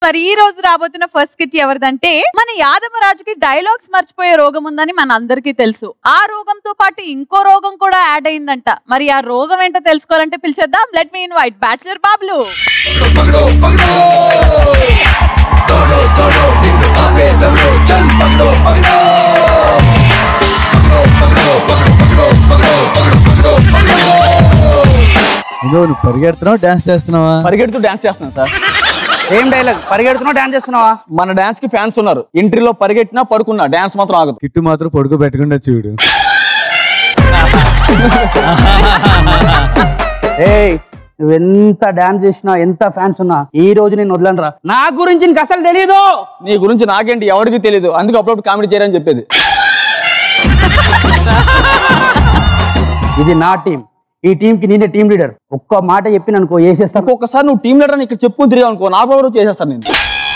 మరి ఈ రోజు రాబోతున్న ఫస్ట్ కిట్ ఎవరిదంటే మన యాదవరాజుకి డైలాగ్స్ మర్చిపోయే రోగం ఉందని మన అందరికీ తెలుసు ఆ రోగంతో పాటు ఇంకో రోగం కూడా యాడ్ అయిందంట మరి ఆ రోగం ఏంటో తెలుసుకోవాలంటే పిలిచేద్దాం లెట్ మీ ఇన్వైట్ బ్యాచులర్ బాబులు పగడో పగడో తోడో తోడో నిన్ను ఆపేదవరో చల్ పగడో పగడో పగడో పగడో పగడో పగడో పగడో పగడో ఇదో నువ్వు పరిగెడుతున్నావు డాన్స్ చేస్తున్నావా పరిగెడుతూ డాన్స్ చేస్తున్నాను సార్ ఏం డైలాగ్ పరిగెడుతున్నావు డాన్స్ చేస్తున్నావా మన డాన్స్ కి ఫ్యాన్స్ ఉన్నారు ఎంట్రీలో పరిగెట్టినా పడుకున్నా డాన్స్ మాత్రం ఆగదు కిట్టు మాత్రం పడుకో పెట్టకుండా చూడు ఏయ్ నువ్వెంత డాన్స్ చేసినా ఎంత ఫ్యాన్స్ ఉన్నా ఈ రోజు నేను వదలనరా నా గురించి నీకు అసలు తెలియదు నీ గురించి నాకేంటి ఎవరికి తెలియదు అందుకే అప్పుడప్పుడు కామెడీ చేయరని చెప్పేది ఇది నా టీం ఈ టీం కి నేనే టీం లీడర్ ఒక్క మాట చెప్పి అనుకో వేసేస్తాను ఇంకొకసారి నువ్వు టీం లీడర్ అని ఇక్కడ చెప్పుకుని తిరిగావు అనుకో నా పవర్ చేసేస్తాను నేను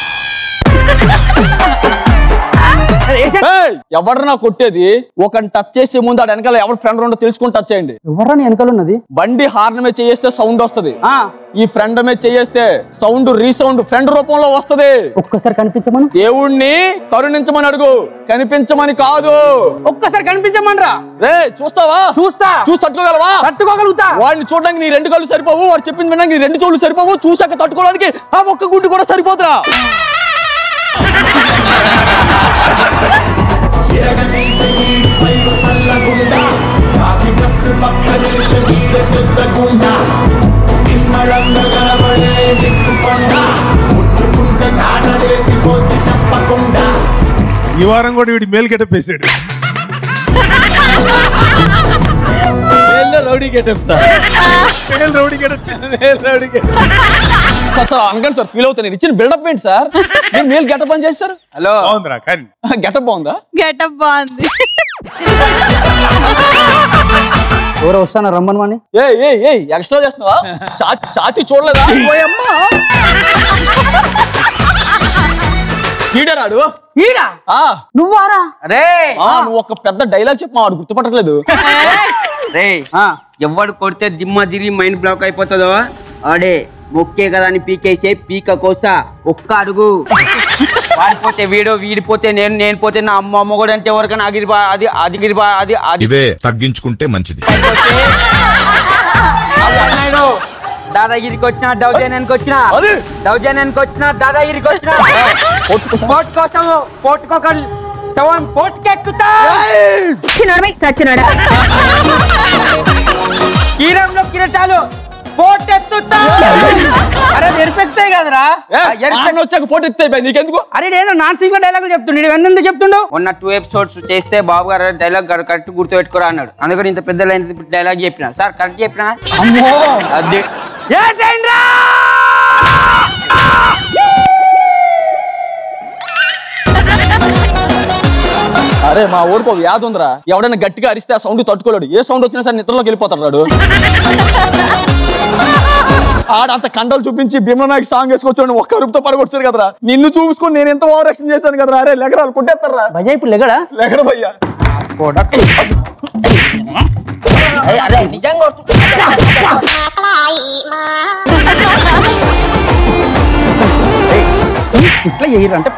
ఏయ్, ఎవరు నా కొట్టేది ఒక టచ్ చేసే ముందు ఆ వెనకాల ఎవరు ఫ్రెండ్ ఉండో తెలుసుకుని టచ్ చేయండి ఎవరా నీ వెనకాల ఉన్నది బండి హార్న్ మీద చేస్తే సౌండ్ వస్తది ఆ ఈ ఫ్రెండ్ మీద చేస్తే సౌండ్ రీసౌండ్ ఫ్రెండ్ రూపంలో వస్తది ఒక్కసారి కనిపించమను దేవుణ్ణి కరుణించమని అడుగు కనిపించమని కాదు ఒక్కసారి కనిపించమనరా రే చూస్తావా చూస్తా చూసి తట్టుకోగలవా తట్టుకోగలుగుతా వాడిని చూడడానికి నీ రెండు కళ్ళు సరిపోవు వాడు చెప్పింది వినడానికి నీ రెండు చెవులు సరిపోవు చూసాక తట్టుకోవడానికి ఆ ఒక్క గుడ్డు కూడా సరిపోతురా ఈ వారం కూడా వీడి మేలు గెటప్ వేసాడు రౌడీ గెటప్ సార్ మేలు rowdy getup rowdy getup sir అనకండి సార్ ఫీల్ అవుతాను నేను ఇచ్చిన బిల్డప్ ఏంటి సార్ నేను మేలు గెటప్ అని చేస్తారు హలో బాగుందిరా కానీ గెటప్ బాగుందా గెటప్ బాగుంది ఎవరో వస్తాను రమ్మను అని ఏ ఏ ఏ ఎక్స్ట్రా చేస్తున్నావా ఛాతి ఛాతి చూడలేదా ఈడరాడు ఈడా ఆ నువ్వారా అరే ఆ, నువ్వు ఒక పెద్ద డైలాగ్ చెప్పు వాడు గుర్తుపట్టట్లేదు రే ఎవడు కొడితే దిమ్మ తిరిగి మైండ్ బ్లాక్ అయిపోతుందో ఆడే మొక్కే కదా అని పీకేసే పీక కోస ఒక్క అడుగు వాడిపోతే వీడు వీడిపోతే నేను నేను పోతే నా అమ్మ అమ్మ కూడా అంటే ఎవరికైనా అగిరిపా అది అది గిరిపా అది అది ఇవే తగ్గించుకుంటే మంచిది అన్నాడు దాదాగిరికి వచ్చిన దౌర్జన్యానికి వచ్చిన అది. దౌర్జన్యానికి వచ్చిన దాదాగిరికి వచ్చిన పోట్ కోసం పోట్టుకోక శవం పోట్టుకెక్కుతా కీరంలో కిరటాలు పోటెత్తుతా అరే ఎరిపెక్తాయి కదరా ఏ, ఆయన వచ్చాక పోటీ ఎత్తాయి నీకెందుకు అరే నేను నాన్ సింగ్ లో డైలాగులు చెప్తుండే ఇవన్నీ ఎందుకు చెప్తుండు మొన్న టూ ఎపిసోడ్స్ చేస్తే బాబు గారు డైలాగ్ కరెక్ట్ గుర్తు పెట్టుకోరా అన్నాడు అందుకని ఇంత పెద్ద లైన్ డైలాగ్ చెప్పిన సార్ కరెక్ట్ చెప్పిన అది ఏ చేయండిరా అరే మా ఊరికి ఒక వ్యాధి ఉందిరా ఎవడైనా గట్టిగా అరిస్తే ఆ సౌండ్ తట్టుకోలేడు ఏ సౌండ్ వచ్చినా సరే నిద్రలోకి వెళ్ళిపోతాడు వాడు ఆడ అంత కండలు చూపించి భీమనాయక్ సాంగ్ వేసుకొచ్చాడు ఒక్క రూపుతో పడగొచ్చారు కదరా నిన్ను చూసుకొని నేను ఎంత ఓవర్ యాక్షన్ చేశాను కదరా అరే లెగరాలు కొట్టేస్తారా భయ్యా ఇప్పుడు లెగడా లెగడ భయ్యా ఇట్లా చేయరు అంటే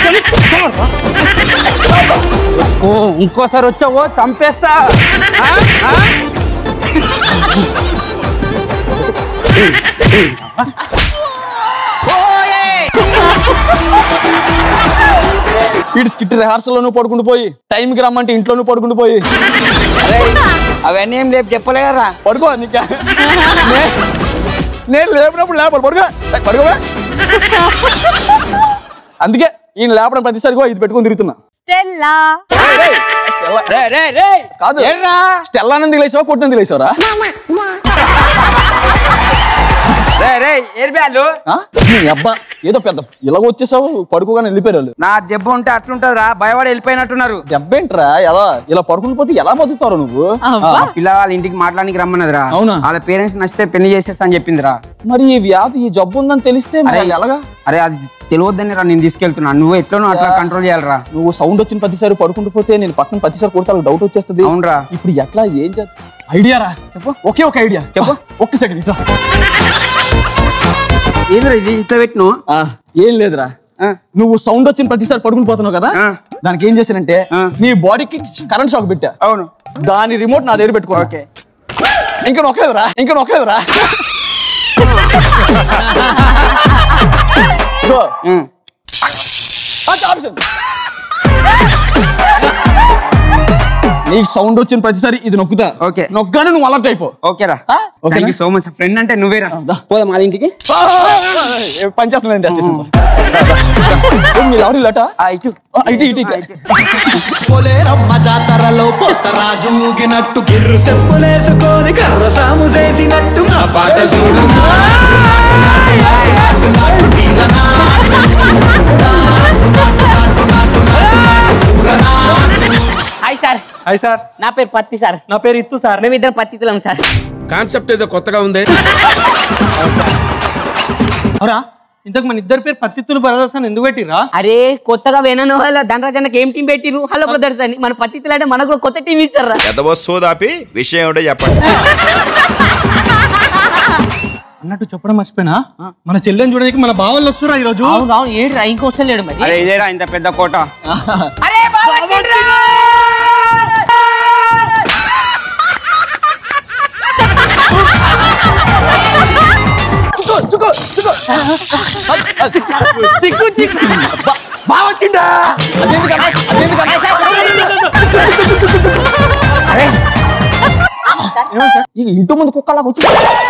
ఓ ఇంకోసారి వచ్చావో చంపేస్తా ఆ? ఆ? వీడి స్కిట్ రిహార్సల్ లోనూ పడుకుంటూ పోయి టైంకి రమ్మంటే ఇంట్లోనూ పడుకుంటూ పోయి అవన్నీ ఏం లేపు చెప్పలేరా పడుకో నీకే నే- నేను లేపినప్పుడు లేపాలి పడుకో ఏ, పడుకోవే అందుకే ఈయన లేపడం ప్రతిసారి కూడా ఇది పెట్టుకొని తిరుగుతున్నా స్టెల్లా ఏయ్, ఏయ్, స్టెల్లా- రే రే రే కాదు ఏర్రా స్టెల్లానంది లేచావా కొట్టినంది లేచావరా రే రే ఏర్బ్యాలు ఆ? నీ అబ్బా ఏదో పెద్ద ఇలాగ వచ్చేసావు పడుకోగానే వెళ్ళిపోయారు వాళ్ళు నా దెబ్బ ఉంటే అట్లుంటదిరా భయపడి వెళ్ళిపోయినట్టున్నారు దెబ్బేంట్రా ఎలా ఇలా పడుకుని పోతే ఎలా బతుకుతారు నువ్వు అవ్వా. ఆ, పిల్ల వాళ్ళ ఇంటికి మాట్లాడానికి రమ్మన్నదిరా అవునా? వాళ్ళ పేరెంట్స్ నచ్చితే పెళ్లి చేసేస్తా అని చెప్పిందిరా మరి ఈ వ్యాధి ఈ జబ్బు ఉందని తెలిస్తే మరి అరే వాళ్ళు ఎలాగా అరే అది తెలియద్దని రా నేను తీసుకెళ్తున్నా నువ్వు ఎట్లనో అట్లా కంట్రోల్ చేయాలరా నువ్వు సౌండ్ వచ్చిన ప్రతిసారి పడుకుంటూ పోతే నేను పక్కన ప్రతిసారి కొడితే వాళ్ళకి డౌట్ వచ్చేస్తుంది అవునరా ఇప్పుడు ఎట్లా ఏం చేస్తా ఐడియా రా చెప్పు ఒకే ఒక ఐడియా చెప్పు ఒక్క సెకండ్ ఇట్లా ఏంద్రా ఇది ఇట్లా పెట్టిను ఆ, ఏం లేదురా నువ్వు సౌండ్ వచ్చిన ప్రతిసారి పడుకుని పోతున్నావు కదా ఆ. దానికి ఏం చేశానంటే ఆ. నీ బాడీకి కరెంట్ షాక్ పెట్టా అవును దాని రిమోట్ నా దగ్గర పెట్టుకో ఓకే ఇంకా నొక్కలేదురా ఇంకా నొక్కలేదురా సో ఉమ్. ఆప్షన్ నీకు సౌండ్ వచ్చిన ప్రతిసారి ఇది నొక్కుతా ఓకే. నొక్కగానే నువ్వు అలర్ట్ అయిపో ఓకేరా ఆ? ఓకేనా? Thank you so much friend అంటే నువ్వేరా దా. పోదాం వాళ్ళ ఇంటికి పనిచేస్తున్నాను మీరు ఎవరు ఇలాట ఆ, ఇటు ఇటు ఇటు ఇటు పొలేరమ్మ జాతరలో పోతరాజు ఊగినట్టు గిర్రు చెప్పులేసుకొని కర్ర సాము చేసినట్టు మా పాట చూడు హాయ్ సార్ హాయ్ సార్ నా పేరు పత్తి సార్ నా పేరు ఇత్తు సార్ మేమిద్దరం పత్తితులం సార్ కాన్సెప్ట్ ఏదో కొత్తగా ఉంది అవురా ఇంతకు మన ఇద్దరి పేరు పత్తిత్తులు బ్రదర్స్ అని ఎందుకు పెట్టిరా అరే కొత్తగా వేనను వాళ్ళ ధనరాజ్ అన్నకి ఏం టీం పెట్టిరు హలో బ్రదర్స్ అని మన పత్తితులు అంటే మనకు కూడా కొత్త టీం ఇస్తారా ఎదవో సోదాపి విషయం ఏమిటో చెప్పండి అన్నట్టు చెప్పడం మర్చిపోయినా మన చెల్లెని చూడడానికి మన బావలు వస్తురా ఈ రోజు అవును అవును ఏంటి ఇంకొస్తా లేడు మరి అరే ఇదేరా ఇంత పెద్ద కోట అరే బావ వచ్చిండ్రా! చుకో చుకో చిక్కు చిక్కు బా- బాగా వచ్చిండా అదేందుకన్నా అదేందుకన్నా అరే ఇక ఇంటి ముందు కుక్కలాగా వచ్చి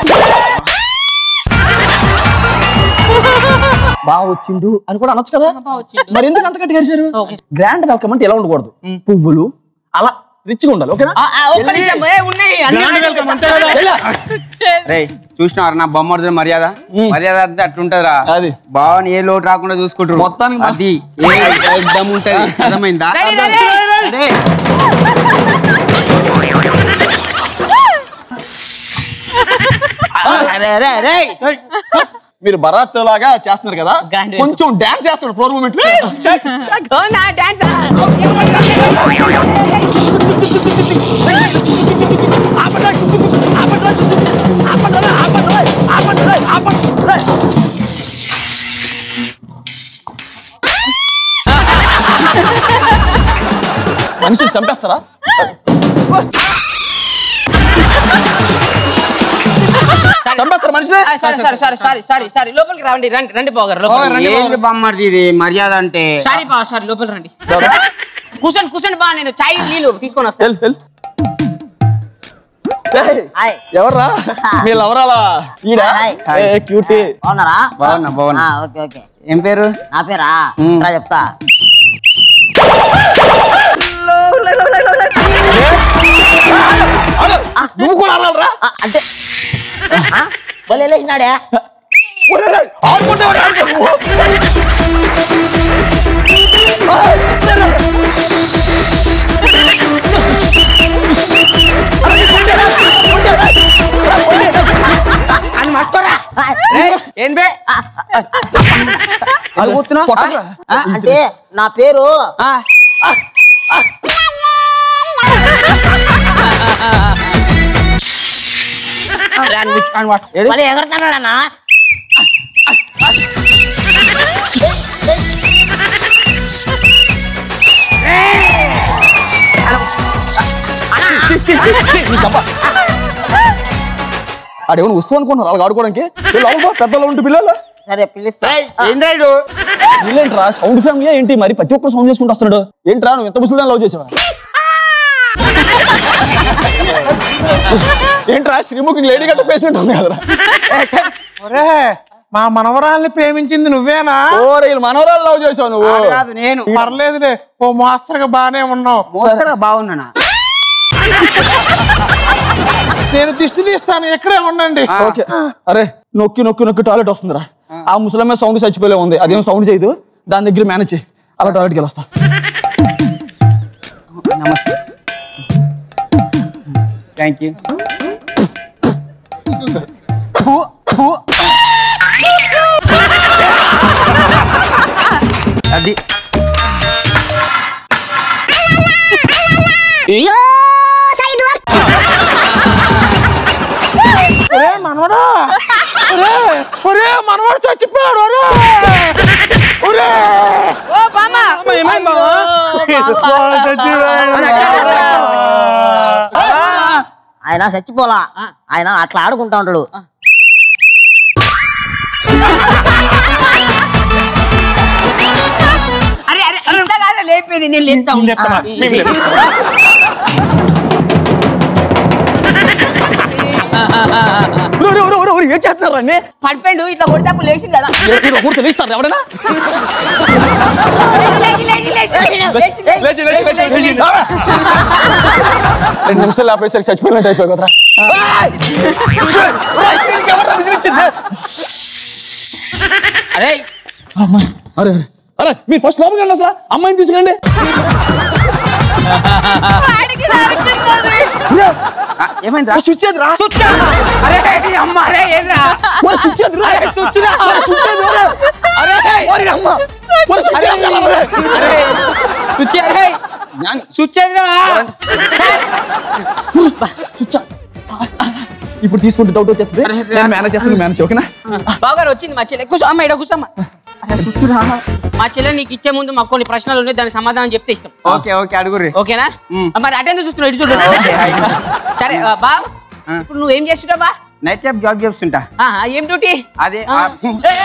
బాగా వచ్చిండు అని కూడా అనొచ్చు కదా మరి ఎందుకు అంత గట్టిగా అరిచారు గ్రాండ్ వెల్కమ్ అంటే ఎలా ఉండకూడదు పువ్వులు అలా రిచ్గా ఉండాలి ఓకేనా ఆ, ఆ, ఒక్క నిమిషం ఏ, ఉన్నాయి అన్ని వెళ్ళు. రే చూసినారు నా బొమ్మడిది మర్యాద మర్యాద అంటే అట్లుంటదిరా అది. బావని ఏ లోటు రాకుండా చూసుకుంటారు మొత్తానికి మా- అది ఏ ఎగ్దమ్ ఉంటది అర్థమైందా రెడీ, రెడీ. రెడీ. అరే, అరే, అరే. మీరు బరాత్ లాగా చేస్తున్నారు కదా Grand కొంచెం డాన్స్ చేస్తాడు ఫ్లోర్ మూమెంట్ ఓ, నా డాన్స్ మనిషిని చంపేస్తారా చంపేస్తారా మనిషిని sorry sorry sorry sorry sorry sorry లోపలికి రండి రండి రండి బాగారు లోపలికి ఏంది బొమ్మడిది ఇది మర్యాద అంటే సారీ బా సారీ లోపల రండి కూర్చొని కూర్చొని బా నేను చాయ్ నీళ్ళు తీసుకొని వస్తాను వెళ్ళు, వెళ్ళు. ఏయ్, హాయ్ ఎవర్రా వీళ్ళు ఎవరాలా ఈడ హాయ్. ఏ క్యూటీ బాగున్నారా బాగున్నా బాగున్నా ఆ, ఓకే ఓకే ఏం పేరు నా పేరా రా చెప్తా నువ్వు కూడా అనాలరా ఆ, అంటే ఆ? భలే లేచినాడే ఒరేయ్, ఒరేయ్, ఆడుకుంటే వాడు ఆడుకో నువ్వు. అని మర్చిపోరా ఏయ్, ఏం బే అది కూర్చున్నావు కొట్టకురా. ఆ, అంటే నా పేరు భలే ఎగరుతున్నాడన్నా చి, చి, చి, చి, నీ దెబ్బ. ఆడేమన్నా వస్తువు అనుకున్నారు వాళ్ళకి ఆడుకోవడానికి వీళ్ళు అవును బా, పెద్దలు ఉంటే పిల్లలు సరే పిలుస్తా ఏంద్రాయుడు వీళ్ళేంట్రా సౌండ్ ఫ్యామిలీ ఏంటి మరి ప్రతి ఒక్కరు సౌండ్ చేసుకుంటూ వస్తున్నాడు ఏంట్రా నువ్వు ఎంత ముసలి లవ్ చేసావా ఏంట్రా శ్రీముఖి లేడీ గట్ట పేషెంట్ ఉంది కదరా ఒరే మా మనవరాల్ని ప్రేమించింది నువ్వేనా ఓరే వీళ్ళు మనవరాలు లవ్ చేసావు నువ్వు వాడు కాదు నేను పర్లేదులే ఓ మాస్టర్ గా బానే ఉన్నావు మోస్తరుగా బాగున్నానా నేను దిష్టి తీస్తాను ఎక్కడే ఉండండి ఓకే అరే నొక్కి నొక్కి నొక్కి టాయిలెట్ వస్తుందిరా ఆ ముసలమ్మ సౌండ్ చచ్చిపోలే ఉంది అదేం సౌండ్ చేయదు దాని దగ్గర మేనేజ్ చేయి అలా టాయిలెట్కి వెళ్ళొస్తా నమస్తే థ్యాంక్ యూ అది ఒరే మనవరా ఒరే ఒరే ఒరే మనవాడు చచ్చిపోయాడు ఒరే ఒరే ఓ బామ్మ ఆయన చచ్చిపోలా ఆయన అట్లా ఆడుకుంటా ఉంటాడు అరే అరే ఇట్లా కాదా లేపేది నేను లేపుతా లేపుతామా? మేము లేపుతాం. ఒరే, ఒరే, ఒరే, ఒరే, ఏం చేస్తున్నారు అన్నీ పడిపోయిండు ఇట్లా కొడితే అప్పుడు లేచింది కదా ఇలా కూర్చొని ఇస్తారు ఎవడైనా లేచి, లేచి, లేచి, లేచి, లేచి, లేచి. లేచి, లేచి, లేచి, లేచి, లేచి. రెండు నిమిషాలు ఆపేసరికి చచ్చిపోయినట్టు అయిపోయి కదరా ఏయ్! ఒరేయ్, దీనికి ఎవర్రా విసిరిచ్చింది? అరే అమ్మా, అరే అరే, అరే మీరు ఫస్ట్ లోపలికి రండి అసలు అమ్మాయిని తీసుకురండి వాడికి దొరుకుతున్నది. ఒరే, ఏమైందా ఆ స్విచ్ ఏదిరా? అరే అమ్మ అరే ఏదిరా ఒరే, స్విచ్ ఏదిరా? అరే, స్విచ్ రా. ఒరే, స్విచ్ ఏది, ఒరే? అరే ఒరే, అమ్మ. ఒరే, స్విచ్ ఏది, ఒరే? అరే స్విచ్ అరే ഞാൻ- స్విచ్ ఏదిరా స్విచ్ ఆ. ఇప్పుడు తీసుకుంటే డౌట్ వచ్చేస్తుంది నేను మేనేజ్ చేస్తాను మేనేజ్ ఓకేనా బావగారు వచ్చింది మా చెల్లె కూర్చో అమ్మ ఇక్కడ కూర్చోమ్మా మా చెల్లె నీకు ఇచ్చే ముందు మాకు కొన్ని ప్రశ్నలు ఉన్నాయి దానికి సమాధానం చెప్తే ఇష్టం ఓకే ఓకే అడుగుర్రి ఓకేనా మరి అటెండ్ చూస్తున్నావు ఇటు చూడు సరే ఆ, బా ఇప్పుడు నువ్వు ఏం చేస్తుంటావు బా నైట్ టైప్ జాబ్ చేస్తుంటా ఆహా, ఏం డ్యూటీ అదే ఆ. ఆ,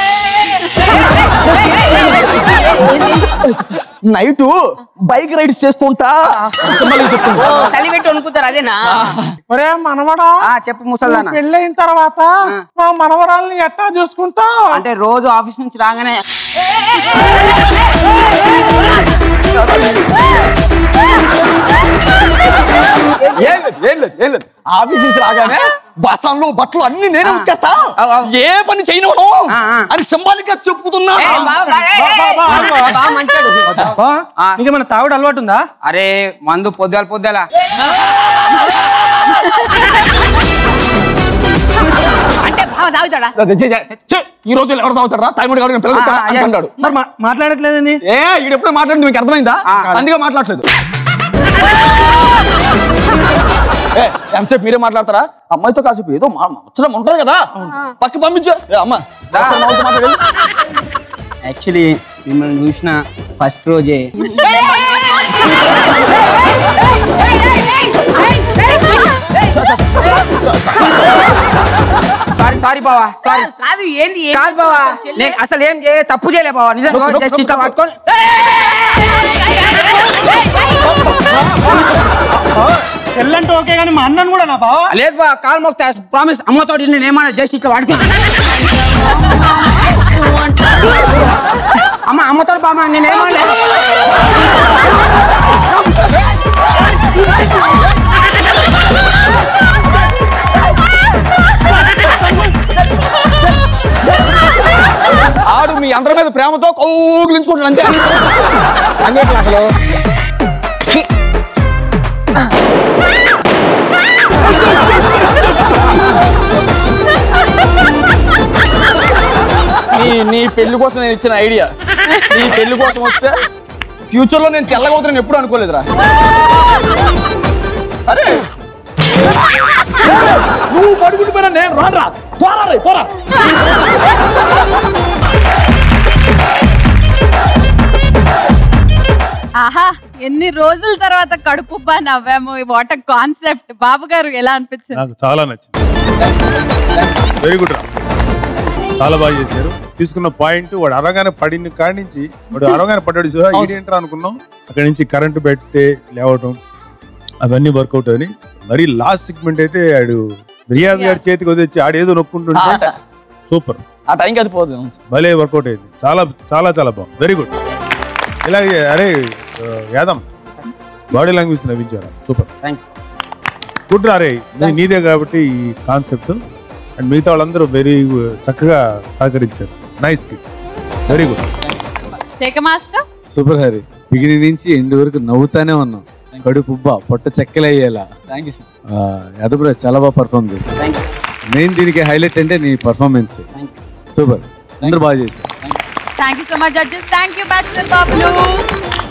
నైట్ బైక్ రైడ్స్ చేస్తుంటా మళ్ళీ చెప్తున్నా ఓ చలి పెట్టి వణుకుతారు అదేనా ఒరే మనవడా ఆ, చెప్పు ముసల్దానా పెళ్ళైన తర్వాత మా మనవరాల్ని ఎట్టా చూసుకుంటావు అంటే రోజు ఆఫీస్ నుంచి రాగానే ఏం లేదు ఏం లేదు ఏం లేదు ఆఫీస్ నుంచి రాగానే బస్సాల్లో బట్టలు అన్ని నేనే ఉతికేస్తా అవు, అవు. ఏ పని చేయను ఆ, ఆ. అని సింబాలిక్ గా చెప్పుతున్నా ఏ, బావ, బావ, ఏ, ఏ, ఏ, బావ మంచోడు. ఆ. నీకేమైనా తాగుడు అలవాటు ఉందా అరే మందు పొద్దుల పొద్దుల అంటే బావ తాగుతాడా ఈ రోజు ఎవరు తాగుతారా టైం కాదు పిల్లలు ఆ, ఆ, yes. అంటాడు మరి మా- మాట్లాడట్లేదండి ఏ ఈడు ఎప్పుడు మాట్లాడింది మీకు అర్థమైందా ఆ. అందుకే మాట్లాడలేదు ఏ, ఎంతసేపు మీరే మాట్లాడతారా అమ్మాయితో కాసేపు ఏదో మా ముచ్చడం ఉంటుంది కదా పక్క పంపించు ఏ, అమ్మ ఒకసారి మా వాళ్ళతో మాట్లాడు. యాక్చువల్లీ మిమ్మల్ని చూసిన ఫస్ట్ రోజే సారీ సారీ బావా సారీ కాదు ఏంది ఏం కాదు బావా చేస్తున్నావు చెల్లె? నేను అసలు ఏం చే తప్పు చేయలే బావా నిజంగా జస్ట్ ఇట్లా పట్టుకొని పెళ్ళంటే ఓకే కానీ మా అన్నను కూడా నా బావ లేదు బా కాల్ మోక్తా ప్రామిస్ అమ్మతోటి నేను ఏమన్నా జస్ట్ ఇట్లా పట్టుకో అమ్మ అమ్మతో బామ్మ నేను ఏమన్నా ఆడు మీ అందరి మీద ప్రేమతో కౌగులించుకుంటాడు అంతే అన్ని క్లాసులు నీ నీ పెళ్లి కోసం నేను ఇచ్చిన ఐడియా నీ పెళ్లి కోసం వస్తే ఫ్యూచర్ లో నేను తెల్లగవుతానని ఎప్పుడు అనుకోలేదురా అరే నువ్వు పడుకుంటు పోయినా నేను రానురా పోరా రే పోరా ఆహా ఎన్ని రోజుల తర్వాత కడుపుబ్బా నవ్వాము వాట్ కాన్సెప్ట్ బాబు గారు ఎలా అనిపించింది నాకు చాలా నచ్చింది వెరీ గుడ్ రా చాలా బాగా చేశారు తీసుకున్న పాయింట్ వాడు అరగానే పడిన కాడి నుంచి వాడు అరగానే పడ్డాడు చూసా ఏంటరా అనుకున్నాం అక్కడి నుంచి కరెంటు పెట్టే లేవటం అవన్నీ వర్కౌట్ అని మరి లాస్ట్ సెగ్మెంట్ అయితే ఆడు రియాజ్ గారి చేతికి వదిలేసి ఆడేదో నొక్కుంటుంటే సూపర్ ఆ టైంకి అది పోదు భలే వర్కౌట్ అయింది చాలా చాలా చాలా బాగుంది వెరీ గుడ్ ఇలాగే అరే ఆ, యాదం బాడీ లాంగ్వేజ్ నవ్వించారా సూపర్ థ్యాంక్ గుడ్ రా రే నీ- నీదే కాబట్టి ఈ కాన్సెప్ట్ అండ్ మిగతా వాళ్ళందరూ వెరీ చక్కగా సహకరించారు నైస్ వెరీ గుడ్ శేఖ మాస్టర్ సూపర్ హరి బిగినింగ్ నుంచి ఎండ్ వరకు నవ్వుతానే ఉన్నాం కడుపు ఉబ్బ పొట్ట చెక్కలయ్యేలా థ్యాంక్ యూ యాదవ్ చాలా బాగా పర్ఫామ్ చేశారు థ్యాంక్ యూ మెయిన్ దీనికి హైలైట్ అంటే నీ పర్ఫార్మెన్స్ సూపర్ అందరూ బాగా చేశారు thank you so much judges thank you bachelor బాబులు